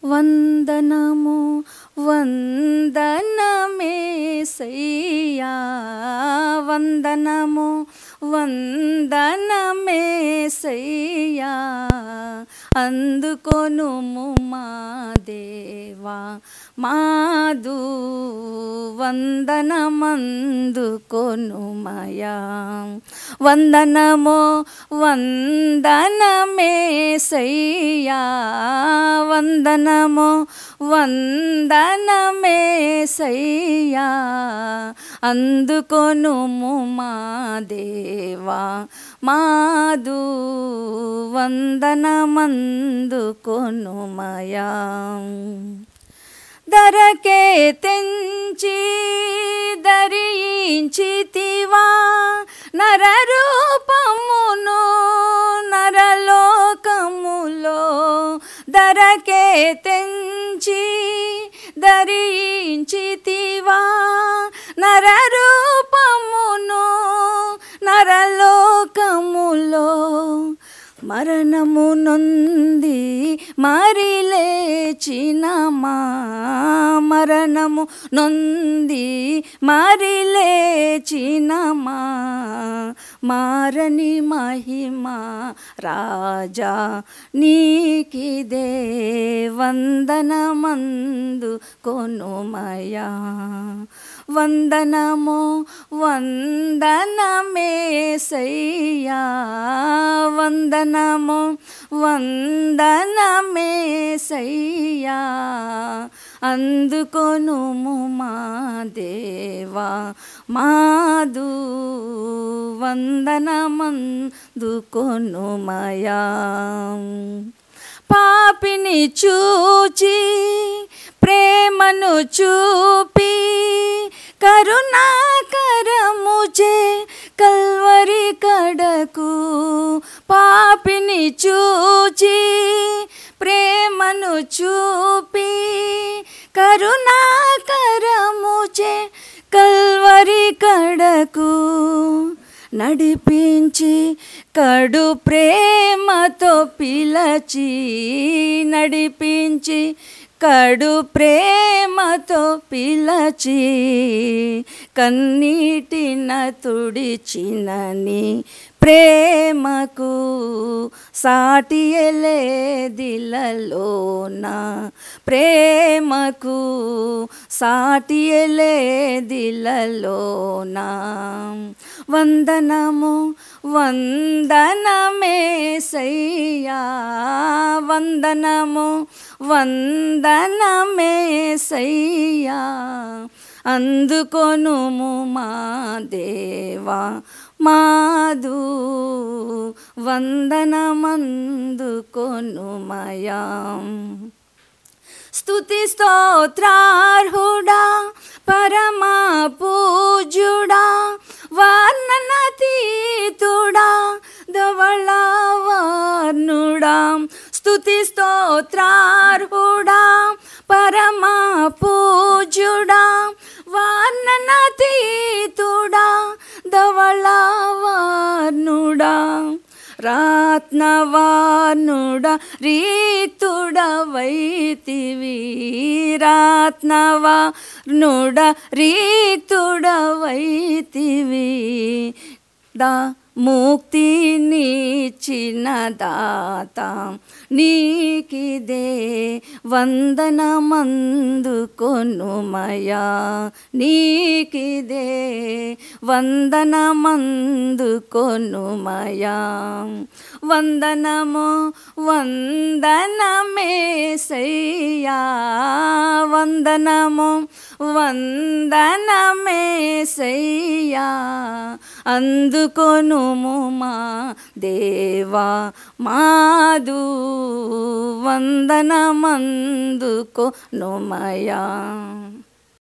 వందనము వందనమేసయ్యా వందనము వందనమేసయ్యా అందుకొనుము మా దేవా మాదు వందనమందుకొనుమయా వందనము వందనమేసయ్యా వందనము వందనమేసయ్యా అందుకొనుము మా దేవా మాదు వందనమందుకొనుమయా ధరకే తెంచి ధరించితివా నరరూపమును నరలోకములో ధరకే తెంచి ధరించితివా నరరూపమును నరలోకములో మరణము నొంది మరి లేచిన మా మరణము నొంది మరి లేచిన మా మారని మహిమా రాజా నీకిదే వందనమందు కొనుమయా వందనము వందనమేసయ్యా వందనము వందనమేసయ్యా అందుకొనుము మా దేవా మాదు వందనమందుకొనుమయా పాపిని చూచి ప్రేమను చూపి కరుణాకరముచే కల్వరి కడకు పాపిని చూచి ప్రేమను చూపి కరుణాకరముచే కల్వరి కడకు నడిపించి కడు ప్రేమతో పిలచి నడిపించి కడు ప్రేమతో పిలచి కన్నీటిన తుడిచినని ప్రేమకు సాటి ఎలేదిలలోన ప్రేమకు సాటి ఎలేదిలలోన వందనము వందనమేసయ్యా వందనము వందనమేసయ్యా అందుకొనుము మా దేవా మాదు వందనమందుకొనుమయా స్తుతి స్తోత్రార్హుడా పరమా పూజుడా వర్ణనతీతుడా ధవళవర్ణుడా స్తుతి స్తోత్రార్హుడా పరమా పూజుడా వర్ణనతీతుడా ధవళవర్ణుడా రాత్నవానుడ రీతుడ వైతివి రాత్నవానుడ రీతుడ వైతివి దా ముక్తినిచ్చిన దాత నీకిదే వందనమందుకొనుమయా నీకిదే వందనమందుకొనుమయా వందనము వందనమేసయ్యా వందనము వందనమేసయ్యా అందుకొనుము మా దేవా మాదు వందనమందుకొనుమయా